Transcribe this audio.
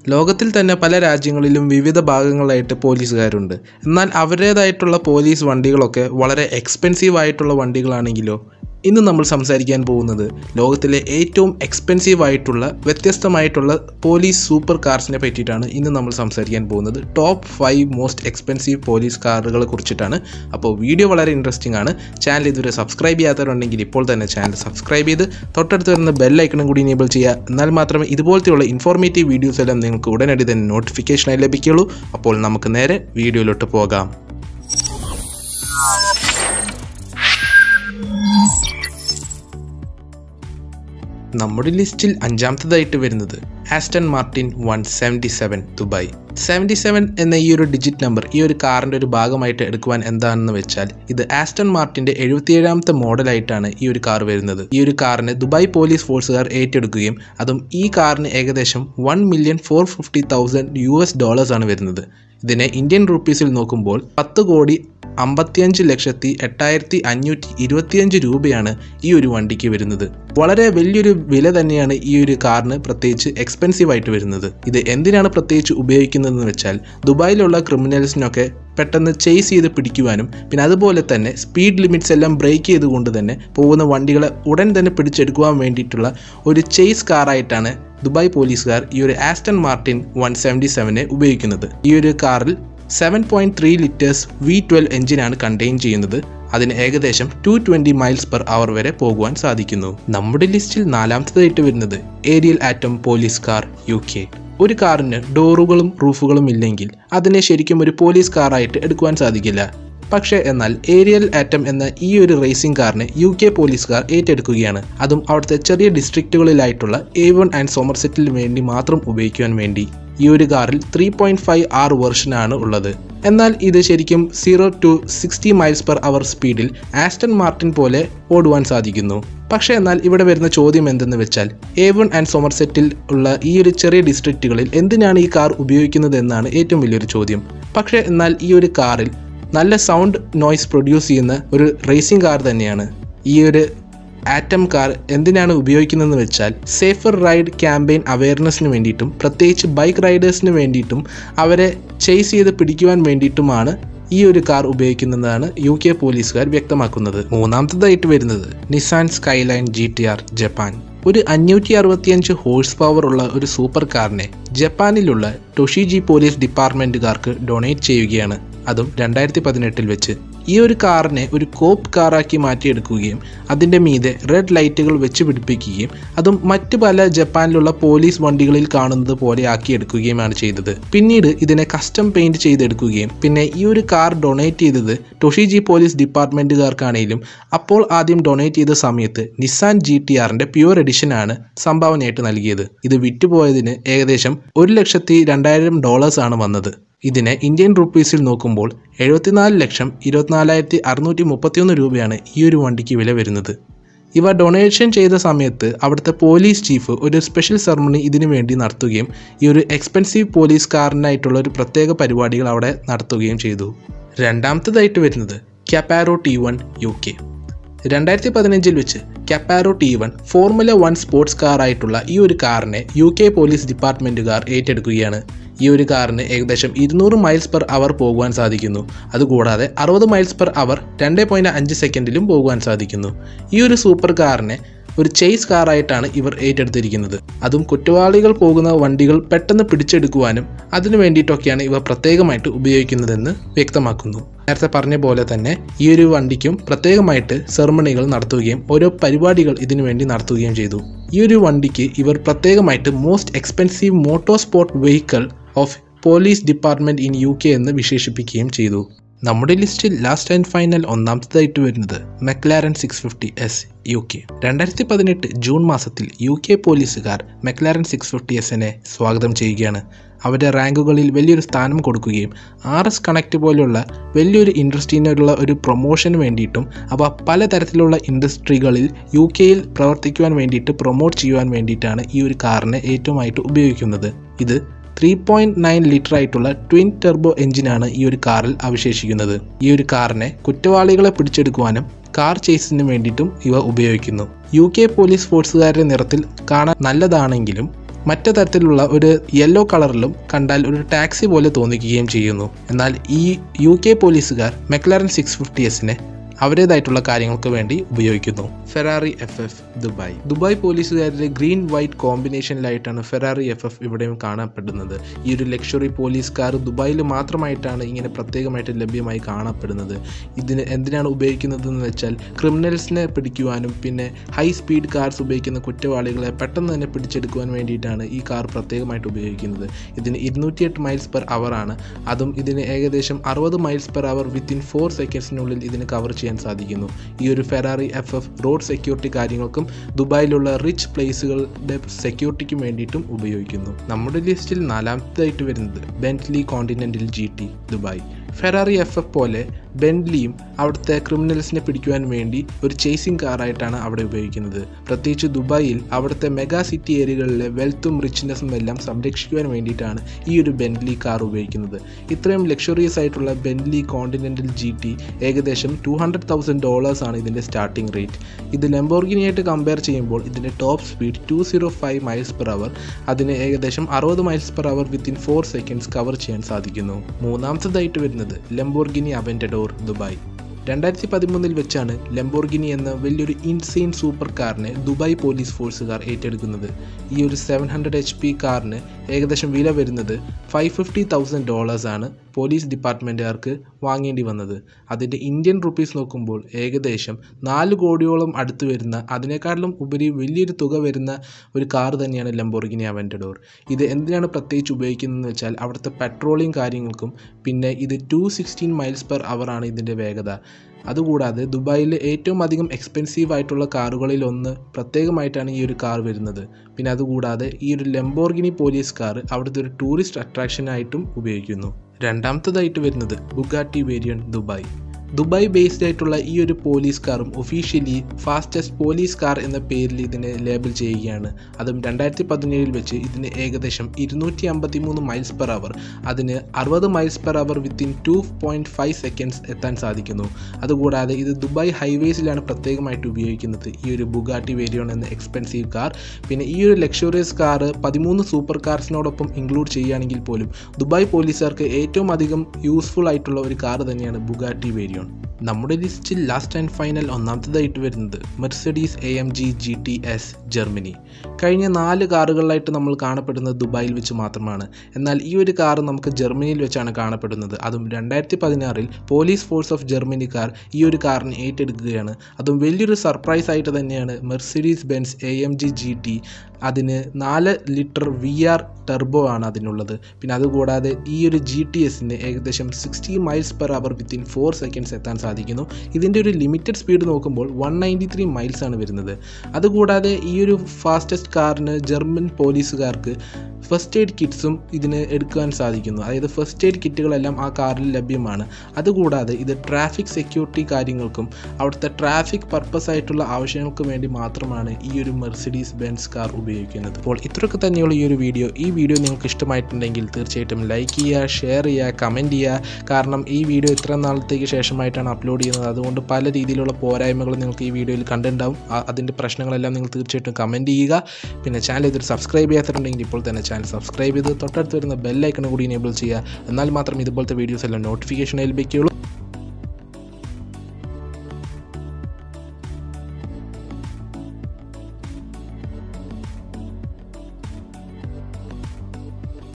ലോകത്തിൽ തന്നെ പല രാജ്യങ്ങളിലും വിവിധ ഭാഗങ്ങളായിട്ട് പോലീസുകാരുണ്ട് എന്നാൽ അവരുടേതായിട്ടുള്ള പോലീസ് വണ്ടികളൊക്കെ വളരെ എക്സ്പെൻസീവ് ആയിട്ടുള്ള വണ്ടികളാണെങ്കിലോ ഇന്ന് നമ്മൾ സംസാരിക്കാൻ പോകുന്നത് ലോകത്തിലെ ഏറ്റവും എക്സ്പെൻസീവ് ആയിട്ടുള്ള വ്യത്യസ്തമായിട്ടുള്ള പോലീസ് സൂപ്പർ കാർസിനെ പറ്റിയിട്ടാണ് ഇന്ന് നമ്മൾ സംസാരിക്കാൻ പോകുന്നത് top five most expensive police കാറുകളെ കുറിച്ചിട്ടാണ് അപ്പോൾ വീഡിയോ വളരെ ഇൻട്രസ്റ്റിംഗ് ആണ് ചാനൽ ഇതുവരെ സബ്സ്ക്രൈബ് ചെയ്യാത്തവരുണ്ടെങ്കിൽ ഇപ്പോൾ തന്നെ ചാനൽ സബ്സ്ക്രൈബ് ചെയ്ത് തൊട്ടടുത്ത് വരുന്ന ബെൽ ഐക്കണും കൂടി എനേബിൾ ചെയ്യുക എന്നാൽ മാത്രമേ ഇതുപോലത്തെയുള്ള ഇൻഫോർമേറ്റീവ് വീഡിയോസ് എല്ലാം നിങ്ങൾക്ക് ഉടനടി തന്നെ നോട്ടിഫിക്കേഷനായി ലഭിക്കുള്ളൂ അപ്പോൾ നമുക്ക് നേരെ വീഡിയോയിലോട്ട് പോകാം നമ്മുടെ ലിസ്റ്റിൽ അഞ്ചാമത്തതായിട്ട് വരുന്നത് Aston Martin one seventy seven Dubai seventy seven എന്ന ഈ ഒരു ഡിജിറ്റ് നമ്പർ ഈ ഒരു കാറിൻ്റെ ഒരു ഭാഗമായിട്ട് എടുക്കുവാൻ എന്താണെന്ന് വെച്ചാൽ ഇത് ആസ്റ്റൺ മാർട്ടിൻ്റെ എഴുപത്തിയേഴാമത്തെ മോഡലായിട്ടാണ് ഈ ഒരു കാർ വരുന്നത് ഈ ഒരു കാറിന് ദുബായ് പോലീസ് ഫോഴ്സുകാർ ഏറ്റെടുക്കുകയും അതും ഈ കാറിന് ഏകദേശം one million four fifty thousand U S dollars ആണ് വരുന്നത് ഇതിനെ ഇന്ത്യൻ റുപ്പീസിൽ നോക്കുമ്പോൾ പത്ത് കോടി അമ്പത്തിയഞ്ച് ലക്ഷത്തി എട്ടായിരത്തി അഞ്ഞൂറ്റി ഇരുപത്തിയഞ്ച് രൂപയാണ് ഈ ഒരു വണ്ടിക്ക് വരുന്നത് വളരെ വലിയൊരു വില തന്നെയാണ് ഈ ഒരു കാറിന് പ്രത്യേകിച്ച് എക്സ്പെൻസീവ് ആയിട്ട് വരുന്നത് ഇത് എന്തിനാണ് പ്രത്യേകിച്ച് ഉപയോഗിക്കുന്നതെന്ന് വെച്ചാൽ ദുബായിലുള്ള ക്രിമിനൽസിനൊക്കെ പെട്ടെന്ന് ചേസ് ചെയ്ത് പിടിക്കുവാനും പിന്നെ അതുപോലെ തന്നെ സ്പീഡ് ലിമിറ്റ്സ് എല്ലാം ബ്രേക്ക് ചെയ്തുകൊണ്ട് തന്നെ പോകുന്ന വണ്ടികളെ ഉടൻ തന്നെ പിടിച്ചെടുക്കുവാൻ വേണ്ടിയിട്ടുള്ള ഒരു ചേസ് കാറായിട്ടാണ് ദുബായ് പോലീസുകാർ ഈ ഒരു ആസ്റ്റൺ മാർട്ടിൻ വൺ സെവൻറ്റി സെവനെ ഉപയോഗിക്കുന്നത് ഈ ഒരു കാറിൽ seven point three litres V twelve എഞ്ചിനാണ് കണ്ടെയ്ൻ ചെയ്യുന്നത് അതിന് ഏകദേശം two twenty miles per hour വരെ പോകുവാൻ സാധിക്കുന്നു നമ്മുടെ ലിസ്റ്റിൽ നാലാമത്തതായിട്ട് വരുന്നത് Ariel Atom police car U K ഒരു കാറിന് ഡോറുകളും റൂഫുകളും ഇല്ലെങ്കിൽ അതിനെ ശരിക്കും ഒരു പോലീസ് കാറായിട്ട് എടുക്കുവാൻ സാധിക്കില്ല പക്ഷേ എന്നാൽ ഏരിയൽ ആറ്റം എന്ന ഈ ഒരു റേസിംഗ് കാറിനെ യു കെ പോലീസുകാർ ഏറ്റെടുക്കുകയാണ് അതും അവിടുത്തെ ചെറിയ ഡിസ്ട്രിക്റ്റുകളിലായിട്ടുള്ള ഏവൺ ആൻഡ് സോമർസെറ്റിൽ വേണ്ടി മാത്രം ഉപയോഗിക്കുവാൻ വേണ്ടി ഈ ഒരു കാറിൽ ത്രീ പോയിൻറ്റ് ഫൈവ് ആർ വെർഷനാണ് ഉള്ളത് എന്നാൽ ഇത് ശരിക്കും zero to sixty miles per hour സ്പീഡിൽ ആസ്റ്റൺ മാർട്ടിൻ പോലെ ഓടുവാൻ സാധിക്കുന്നു പക്ഷേ എന്നാൽ ഇവിടെ വരുന്ന ചോദ്യം എന്തെന്ന് വെച്ചാൽ ഏവൺ ആൻഡ് സോമർസെറ്റിൽ ഉള്ള ഈ ഒരു ചെറിയ ഡിസ്ട്രിക്റ്റുകളിൽ എന്തിനാണ് ഈ കാർ ഉപയോഗിക്കുന്നത് എന്നാണ് ഏറ്റവും വലിയൊരു ചോദ്യം പക്ഷേ എന്നാൽ ഈ ഒരു കാറിൽ നല്ല സൗണ്ട് നോയ്സ് പ്രൊഡ്യൂസ് ചെയ്യുന്ന ഒരു റേസിംഗ് കാർ തന്നെയാണ് ഈ ഒരു ആറ്റം കാർ എന്തിനാണ് ഉപയോഗിക്കുന്നതെന്ന് വെച്ചാൽ സേഫർ റൈഡ് ക്യാമ്പയിൻ അവയർനെസ്സിന് വേണ്ടിയിട്ടും പ്രത്യേകിച്ച് ബൈക്ക് റൈഡേഴ്സിന് വേണ്ടിയിട്ടും അവരെ ചേസ് ചെയ്ത് പിടിക്കുവാൻ വേണ്ടിയിട്ടുമാണ് ഈ ഒരു കാർ ഉപയോഗിക്കുന്നതാണ് യു കെ പോലീസുകാർ വ്യക്തമാക്കുന്നത് മൂന്നാമത്തതായിട്ട് വരുന്നത് Nissan Skyline G T R Japan ഒരു അഞ്ഞൂറ്റി അറുപത്തിയഞ്ച് ഹോഴ്സ് പവർ ഉള്ള ഒരു സൂപ്പർ കാറിനെ ജപ്പാനിലുള്ള ടൊഷിജി പോലീസ് ഡിപ്പാർട്ട്മെൻറ്റുകാർക്ക് ഡൊണേറ്റ് ചെയ്യുകയാണ് അതും രണ്ടായിരത്തി പതിനെട്ടിൽ വെച്ച് ഈ ഒരു കാറിനെ ഒരു കോപ്പ് കാറാക്കി മാറ്റിയെടുക്കുകയും അതിൻ്റെ മീതെ റെഡ് ലൈറ്റുകൾ വെച്ച് പിടിപ്പിക്കുകയും അതും മറ്റു പല ജപ്പാനിലുള്ള പോലീസ് വണ്ടികളിൽ കാണുന്നത് പോലെ ആക്കിയെടുക്കുകയുമാണ് ചെയ്തത് പിന്നീട് ഇതിനെ കസ്റ്റം പെയിന്റ് ചെയ്തെടുക്കുകയും പിന്നെ ഈ ഒരു കാർ ഡൊണേറ്റ് ചെയ്തത് ടൊഷിജി പോലീസ് ഡിപ്പാർട്ട്മെൻറ്റുകാർക്കാണെങ്കിലും അപ്പോൾ ആദ്യം ഡൊണേറ്റ് ചെയ്ത സമയത്ത് നിസാൻ ജി ടി ആറിൻ്റെ പ്യുവർ എഡിഷനാണ് സംഭാവനയായിട്ട് നൽകിയത് ഇത് വിറ്റുപോയതിന് ഏകദേശം ഒരു ലക്ഷത്തി രണ്ടായിരം ഡോളേഴ്സാണ് വന്നത് ഇതിനെ ഇന്ത്യൻ റുപ്പീസിൽ നോക്കുമ്പോൾ എഴുപത്തിനാല് ലക്ഷം ഇരുപത്തിനാലായിരത്തി അറുന്നൂറ്റി മുപ്പത്തിയൊന്ന് രൂപയാണ് ഈ ഒരു വണ്ടിക്ക് വില വരുന്നത് ഇവ ഡൊണേഷൻ ചെയ്ത സമയത്ത് അവിടുത്തെ പോലീസ് ചീഫ് ഒരു സ്പെഷ്യൽ സെറമണി ഇതിനു വേണ്ടി നടത്തുകയും ഈ ഒരു എക്സ്പെൻസീവ് പോലീസ് കാറിനായിട്ടുള്ള ഒരു പ്രത്യേക പരിപാടികൾ അവിടെ നടത്തുകയും ചെയ്തു രണ്ടാമത്തതായിട്ട് വരുന്നത് Caparo T one U K രണ്ടായിരത്തി പതിനഞ്ചിൽ വെച്ച് Caparo T one formula one sports കാറായിട്ടുള്ള ഈ ഒരു കാറിനെ യു കെ പോലീസ് ഡിപ്പാർട്ട്മെൻറ്റുകാർ ഏറ്റെടുക്കുകയാണ് ഈ ഒരു കാറിന് ഏകദേശം ഇരുന്നൂറ് മൈൽസ് പെർ അവർ പോകുവാൻ സാധിക്കുന്നു അതുകൂടാതെ അറുപത് മൈൽസ് പെർ അവർ രണ്ട് പോയിൻറ്റ് അഞ്ച് സെക്കൻഡിലും പോകുവാൻ സാധിക്കുന്നു ഈ ഒരു സൂപ്പർ കാറിനെ ഒരു ചേസ് കാറായിട്ടാണ് ഇവർ ഏറ്റെടുത്തിരിക്കുന്നത് അതും കുറ്റവാളികൾ പോകുന്ന വണ്ടികൾ പെട്ടെന്ന് പിടിച്ചെടുക്കുവാനും അതിനു വേണ്ടിയിട്ടൊക്കെയാണ് ഇവ പ്രത്യേകമായിട്ട് ഉപയോഗിക്കുന്നതെന്ന് വ്യക്തമാക്കുന്നു നേരത്തെ പറഞ്ഞ പോലെ തന്നെ ഈ ഒരു വണ്ടിക്കും പ്രത്യേകമായിട്ട് സെറമണികൾ നടത്തുകയും ഓരോ പരിപാടികൾ ഇതിനു വേണ്ടി നടത്തുകയും ചെയ്തു ഈ ഒരു വണ്ടിക്ക് ഇവർ പ്രത്യേകമായിട്ട് most expensive motor sport vehicle of police department in U K എന്ന് വിശേഷിപ്പിക്കുകയും ചെയ്തു നമ്മുടെ ലിസ്റ്റിൽ ലാസ്റ്റ് ആൻഡ് ഫൈനൽ ഒന്നാമത്തേതായിട്ട് വരുന്നത് McLaren six fifty S U K രണ്ടായിരത്തി പതിനെട്ട് ജൂൺ മാസത്തിൽ യു കെ പോലീസുകാർ മെക്ലാരൻ സിക്സ് ഫിഫ്റ്റി എസിനെ സ്വാഗതം ചെയ്യുകയാണ് അവരുടെ റാങ്കുകളിൽ വലിയൊരു സ്ഥാനം കൊടുക്കുകയും ആർ എസ് കണക്ട് പോലെയുള്ള വലിയൊരു ഇൻഡസ്ട്രീനുള്ള ഒരു പ്രൊമോഷന് വേണ്ടിയിട്ടും അവ പലതരത്തിലുള്ള ഇൻഡസ്ട്രികളിൽ യു കെയിൽ പ്രവർത്തിക്കുവാൻ വേണ്ടിയിട്ട് പ്രൊമോട്ട് ചെയ്യുവാൻ വേണ്ടിയിട്ടാണ് ഈ ഒരു കാറിനെ ഏറ്റവുമായിട്ട് ഉപയോഗിക്കുന്നത് ഇത് ത്രീ പോയിൻറ്റ് നയൻ ലിറ്റർ ആയിട്ടുള്ള ട്വിൻ ടെർബോ എഞ്ചിനാണ് ഈ ഒരു കാറിൽ അവശേഷിക്കുന്നത് ഈ ഒരു കാറിനെ കുറ്റവാളികളെ പിടിച്ചെടുക്കുവാനും കാർ ചേസിന് വേണ്ടിയിട്ടും ഇവ ഉപയോഗിക്കുന്നു യു കെ പോലീസ് ഫോഴ്സുകാരുടെ നിറത്തിൽ കാണാൻ നല്ലതാണെങ്കിലും മറ്റു തരത്തിലുള്ള ഒരു യെല്ലോ കളറിലും കണ്ടാൽ ഒരു ടാക്സി പോലെ തോന്നിക്കുകയും ചെയ്യുന്നു എന്നാൽ ഈ യു കെ പോലീസുകാർ മെക്ലാരൻ സിക്സ് ഫിഫ്റ്റി എസിനെ അവരുടേതായിട്ടുള്ള കാര്യങ്ങൾക്ക് വേണ്ടി ഉപയോഗിക്കുന്നു Ferrari F F Dubai Dubai പോലീസുകാരുടെ ഗ്രീൻ വൈറ്റ് കോമ്പിനേഷനിലായിട്ടാണ് ഫെറാറി എഫ് എഫ് ഇവിടെയും കാണപ്പെടുന്നത് ഈ ഒരു ലക്ഷറി പോലീസ് കാർ ദുബായിൽ മാത്രമായിട്ടാണ് ഇങ്ങനെ പ്രത്യേകമായിട്ട് ലഭ്യമായി കാണപ്പെടുന്നത് ഇതിന് എന്തിനാണ് ഉപയോഗിക്കുന്നത് എന്ന് വെച്ചാൽ ക്രിമിനൽസിനെ പിടിക്കുവാനും പിന്നെ ഹൈ സ്പീഡ് കാർസ് ഉപയോഗിക്കുന്ന കുറ്റവാളികളെ പെട്ടെന്ന് തന്നെ പിടിച്ചെടുക്കുവാൻ വേണ്ടിയിട്ടാണ് ഈ കാർ പ്രത്യേകമായിട്ട് ഉപയോഗിക്കുന്നത് ഇതിന് ഇരുന്നൂറ്റിയെട്ട് മൈൽസ് പെർ അവർ ആണ് അതും ഇതിന് ഏകദേശം അറുപത് miles per hour within four സെക്കൻഡ്സിനുള്ളിൽ ഇതിന് കവർ ചെയ്യാൻ സാധിക്കുന്നു ഈ ഒരു Ferrari F F road security കാര്യങ്ങൾക്കും ദുബായിലുള്ള റിച്ച് പ്ലേസുകളുടെ സെക്യൂരിറ്റിക്കും വേണ്ടിയിട്ടും ഉപയോഗിക്കുന്നു നമ്മുടെ ലിസ്റ്റിൽ നാലാമത്തേതായിട്ട് വരുന്നത് Bentley Continental G T Dubai Ferrari F F പോലെ ബെന്റ്ലിയും അവിടുത്തെ ക്രിമിനൽസിനെ പിടിക്കുവാൻ വേണ്ടി ഒരു ചേസിംഗ് കാറായിട്ടാണ് അവിടെ ഉപയോഗിക്കുന്നത് പ്രത്യേകിച്ച് ദുബായിൽ അവിടുത്തെ മെഗാ സിറ്റി ഏരിയകളിലെ വെൽത്തും റിച്ച്നെസ്സും എല്ലാം സംരക്ഷിക്കുവാൻ വേണ്ടിയിട്ടാണ് ഈ ഒരു ബെന്റ്ലി കാർ ഉപയോഗിക്കുന്നത് ഇത്രയും ലക്ഷറിയസ് ആയിട്ടുള്ള ബെന്റ്ലി കോണ്ടിനെന്റൽ ജി ടി ഏകദേശം ടു ഹൺഡ്രഡ് തൗസൻഡ് ഡോളേഴ്സ് ആണ് ഇതിൻ്റെ സ്റ്റാർട്ടിംഗ് റേറ്റ് ഇത് ലംബോർഗിനിയായിട്ട് കമ്പയർ ചെയ്യുമ്പോൾ ഇതിൻ്റെ top speed two zero five miles per hour അതിന് ഏകദേശം അറുപത് miles per hour within four seconds cover ചെയ്യാൻ സാധിക്കുന്നു മൂന്നാമത്തതായിട്ട് വരുന്നത് ലംബോർഗിനി അവൻറ്റഡോർ ദുബായ് രണ്ടായിരത്തി പതിമൂന്നിൽ വെച്ചാണ് ലംബോർഗിനി എന്ന വലിയൊരു ഇൻസെയിൻ സൂപ്പർ കാറിനെ ദുബായ് പോലീസ് ഫോഴ്സുകാർ ഏറ്റെടുക്കുന്നത് ഈ ഒരു സെവൻ ഹൺഡ്രഡ് എച്ച് പി കാറിന് ഏകദേശം വില വരുന്നത് ഫൈവ് ഫിഫ്റ്റി തൗസൻഡ് ഡോളേഴ്സാണ് പോലീസ് ഡിപ്പാർട്ട്മെൻറ്റുകാർക്ക് വാങ്ങേണ്ടി വന്നത് അതിൻ്റെ ഇന്ത്യൻ റുപ്പീസ് നോക്കുമ്പോൾ ഏകദേശം നാല് കോടിയോളം അടുത്ത് വരുന്ന അതിനേക്കാളും ഉപരി വലിയൊരു തുക വരുന്ന ഒരു കാർ തന്നെയാണ് ലംബോർഗിനി അവൻറ്റഡോർ ഇത് എന്തിനാണ് പ്രത്യേകിച്ച് ഉപയോഗിക്കുന്നതെന്ന് വെച്ചാൽ അവിടുത്തെ പെട്രോളിങ് കാര്യങ്ങൾക്കും പിന്നെ ഇത് ടു സിക്സ്റ്റീൻ മൈൽസ് പെർ ആണ് ഇതിൻ്റെ വേഗത അതുകൂടാതെ ദുബായിലെ ഏറ്റവും അധികം എക്സ്പെൻസീവ് ആയിട്ടുള്ള കാറുകളിൽ ഒന്ന് പ്രത്യേകമായിട്ടാണ് ഈ ഒരു കാർ വരുന്നത് പിന്നെ അതുകൂടാതെ ഈ ഒരു ലംബോർഗിനി പോലീസ് കാർ അവിടുത്തെ ഒരു ടൂറിസ്റ്റ് അട്രാക്ഷനായിട്ടും ഉപയോഗിക്കുന്നു രണ്ടാമത്തതായിട്ട് വരുന്നത് Bugatti Veyron Dubai Dubai based ആയിട്ടുള്ള ഈ ഒരു പോലീസ് കാറും ഒഫീഷ്യലി ഫാസ്റ്റസ്റ്റ് പോലീസ് കാർ എന്ന പേരിൽ ഇതിനെ ലേബിൾ ചെയ്യുകയാണ് അതും രണ്ടായിരത്തി പതിനേഴിൽ വെച്ച് ഇതിന് ഏകദേശം ഇരുന്നൂറ്റി അമ്പത്തി മൂന്ന് മൈൽസ് പെർ അവർ അതിന് അറുപത് miles per hour within two point five seconds എത്താൻ സാധിക്കുന്നു അതുകൂടാതെ ഇത് ദുബായ് ഹൈവേസിലാണ് പ്രത്യേകമായിട്ട് ഉപയോഗിക്കുന്നത് ഈ ഒരു ബുഗാട്ടി വേരിയോൺ എന്ന എക്സ്പെൻസീവ് കാർ പിന്നെ ഈ ഒരു ലക്ഷറിയസ് കാർ പതിമൂന്ന് സൂപ്പർ കാർസിനോടൊപ്പം ഇൻക്ലൂഡ് ചെയ്യുകയാണെങ്കിൽ പോലും ദുബായ് പോലീസുകാർക്ക് ഏറ്റവും അധികം യൂസ്ഫുൾ ആയിട്ടുള്ള ഒരു കാർ തന്നെയാണ് ബുഗാട്ടി വേരിയോൺ നമ്മുടെ ലിസ്റ്റിൽ ലാസ്റ്റ് ആൻഡ് ഫൈനൽ ഒന്നാമത്തതായിട്ട് വരുന്നത് Mercedes A M G G T S Germany കഴിഞ്ഞ നാല് കാറുകളിലായിട്ട് നമ്മൾ കാണപ്പെടുന്നത് ദുബായിൽ വെച്ച് മാത്രമാണ് എന്നാൽ ഈ ഒരു കാർ നമുക്ക് ജർമ്മനിയിൽ വെച്ചാണ് കാണപ്പെടുന്നത് അതും രണ്ടായിരത്തി പതിനാറിൽ പോലീസ് ഫോഴ്സ് ഓഫ് ജർമ്മനിക്കാർ ഈ ഒരു കാറിനെ ഏറ്റെടുക്കുകയാണ് അതും വലിയൊരു സർപ്രൈസ് ആയിട്ട് തന്നെയാണ് Mercedes Benz A M G G T അതിന് നാല് ലിറ്റർ വി ആർ ടെർബോ ആണ് അതിനുള്ളത് പിന്നെ അതുകൂടാതെ ഈ ഒരു ജി ടി എസിന് ഏകദേശം sixty miles per hour within four seconds എത്താൻ സാധിക്കുന്നു ഇതിൻ്റെ ഒരു ലിമിറ്റഡ് സ്പീഡ് നോക്കുമ്പോൾ വൺ നയൻറ്റി ത്രീ മൈൽസ് ആണ് വരുന്നത് അതുകൂടാതെ ഈ ഒരു ഫാസ്റ്റസ്റ്റ് കാറിന് ജർമ്മൻ പോലീസുകാർക്ക് ഫസ്റ്റ് എയ്ഡ് കിറ്റ്സും ഇതിന് എടുക്കാൻ സാധിക്കുന്നു അതായത് ഫസ്റ്റ് എയ്ഡ് കിറ്റുകളെല്ലാം ആ കാറിൽ ലഭ്യമാണ് അതുകൂടാതെ ഇത് ട്രാഫിക് സെക്യൂരിറ്റി കാര്യങ്ങൾക്കും അവിടുത്തെ ട്രാഫിക് പർപ്പസ് ആയിട്ടുള്ള ആവശ്യങ്ങൾക്ക് വേണ്ടി മാത്രമാണ് ഈ ഒരു മെർസിഡീസ് ബെൻസ് കാർ ഉപയോഗിക്കുന്നത് അപ്പോൾ ഇത്രയൊക്കെ തന്നെയുള്ള ഈ ഒരു വീഡിയോ ഈ വീഡിയോ നിങ്ങൾക്ക് ഇഷ്ടമായിട്ടുണ്ടെങ്കിൽ തീർച്ചയായിട്ടും ലൈക്ക് ചെയ്യുക ഷെയർ ചെയ്യുക കമൻറ്റ് ചെയ്യുക കാരണം ഈ വീഡിയോ ഇത്ര നാളത്തേക്ക് ശേഷമായിട്ടാണ് അപ്ലോഡ് ചെയ്യുന്നത് അതുകൊണ്ട് പല രീതിയിലുള്ള പോരായ്മകൾ നിങ്ങൾക്ക് ഈ വീഡിയോയിൽ കണ്ടിട്ടുണ്ടാവും ആ- അതിൻ്റെ പ്രശ്നങ്ങളെല്ലാം നിങ്ങൾ തീർച്ചയായിട്ടും കമൻറ്റ് ചെയ്യുക പിന്നെ ചാനൽ ഇതൊരു സബ്സ്ക്രൈബ് ചെയ്യാത്തിട്ടുണ്ടെങ്കിൽ ഇപ്പോൾ തന്നെ ചാനൽ സബ്സ്ക്രൈബ് ചെയ്ത് തൊട്ടടുത്ത് വരുന്ന ബെല്ലൈക്കൺ കൂടി എനേബിൾ ചെയ്യുക എന്നാൽ മാത്രം ഇതുപോലത്തെ വീഡിയോസ് എല്ലാം നോട്ടിഫിക്കേഷൻ ലഭിക്കുകയുള്ളൂ